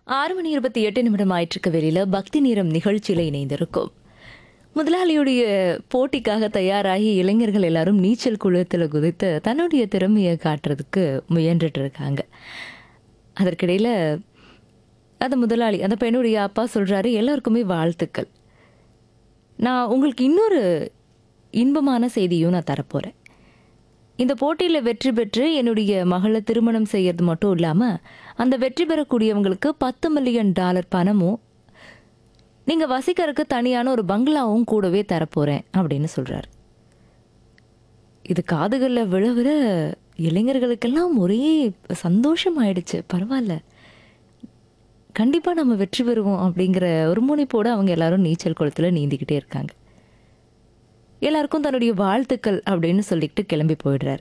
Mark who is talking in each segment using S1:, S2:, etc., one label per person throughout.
S1: ஆறு மணி இருபத்தி எட்டு நிமிடம் ஆயிட்டிருக்க வெளியில பக்தி நேரம் நிகழ்ச்சியில இணைந்திருக்கும் முதலாளியுடைய போட்டிக்காக தயாராகி இளைஞர்கள் எல்லாரும் நீச்சல் குளத்தில் குதித்து தன்னுடைய திறமையை காட்டுறதுக்கு முயன்றுட்டு இருக்காங்க அதற்கிடையில அந்த முதலாளி அந்த பெண்ணுடைய அப்பா சொல்றாரு எல்லாருக்குமே வாழ்த்துக்கள் நான் உங்களுக்கு இன்னொரு இன்பமான செய்தியும் நான் தரப்போறேன் இந்த போட்டியில் வெற்றி பெற்று என்னுடைய மகளை திருமணம் செய்யறது மட்டும் இல்லாமல் அந்த வெற்றி பெறக்கூடியவங்களுக்கு பத்து மில்லியன் டாலர் பணமும் நீங்கள் வசிக்கிறதுக்கு தனியான ஒரு பங்களாவும் கூடவே தரப்போகிறேன் அப்படின்னு சொல்கிறார் இது காதுகளில் விழ விழ இளைஞர்களுக்கெல்லாம் ஒரே சந்தோஷம் ஆயிடுச்சு பரவாயில்ல கண்டிப்பாக நம்ம வெற்றி பெறுவோம் அப்படிங்கிற ஒரு முனைப்போடு அவங்க எல்லாரும் நீச்சல் குளத்தில் நீந்திக்கிட்டே இருக்காங்க எல்லாருக்கும் தன்னுடைய வாழ்த்துக்கள் அப்படின்னு சொல்லிட்டு கிளம்பி போயிடுறார்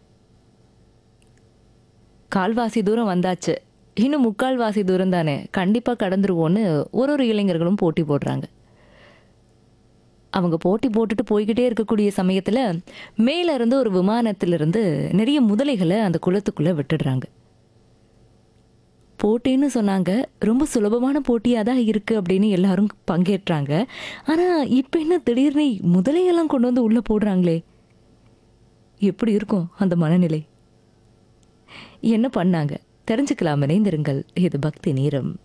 S1: கால்வாசி தூரம் வந்தாச்சு இன்னும் முக்கால்வாசி தூரம் தானே கண்டிப்பாக கடந்துருவோன்னு ஒரு ஒரு இளைஞர்களும் போட்டி போடுறாங்க அவங்க போட்டி போட்டுட்டு போய்கிட்டே இருக்கக்கூடிய சமயத்தில் மேல இருந்து ஒரு விமானத்திலிருந்து நிறைய முதலைகளை அந்த குளத்துக்குள்ளே விட்டுடுறாங்க போட்டின்னு சொன்னாங்க ரொம்ப சுலபமான போட்டியாக தான் இருக்குது அப்படின்னு எல்லாரும் பங்கேற்றாங்க ஆனால் இப்போ என்ன திடீர்னு முதலையெல்லாம் கொண்டு வந்து உள்ளே போடுறாங்களே எப்படி இருக்கும் அந்த மனநிலை என்ன பண்ணாங்க தெரிஞ்சுக்கலாம் இணைந்திருங்கள் இது பக்தி நேரம்